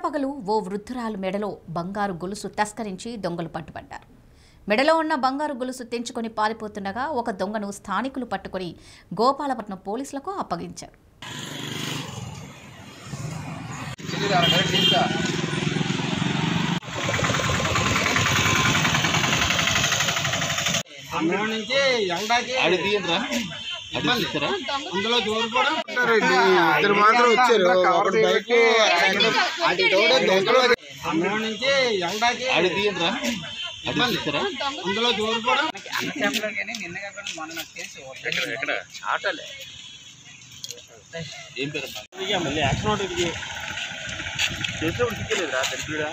పట్టపగలు ఓ వృద్ధురాలు మెడలో బంగారు గొలుసు తస్కరించి దొంగలు పట్టుబడ్డారు మెడలో ఉన్న బంగారు గొలుసు తెంచుకొని పారిపోతుండగా ఒక దొంగను స్థానికులు పట్టుకొని గోపాలపట్నం పోలీసులకు అప్పగించారు అందులో నుంచి ఎండకి అది తీయండిరా అది తీస్తారా అందులో దూరిపోవడం ఇద్దరు మాత్రం వచ్చారు ఒకటి బైక్ అది తోడే దొంగలు అందులో నుంచి ఎండకి అది తీయండిరా అది తీస్తారా అందులో దూరిపోవడం ఎక్కడ ఆటలే ఏం పేరు మళ్ళీ యాక్షన్ ఉంటుంది చేసినప్పుడు సిక్కలేదురా తెలిపిడా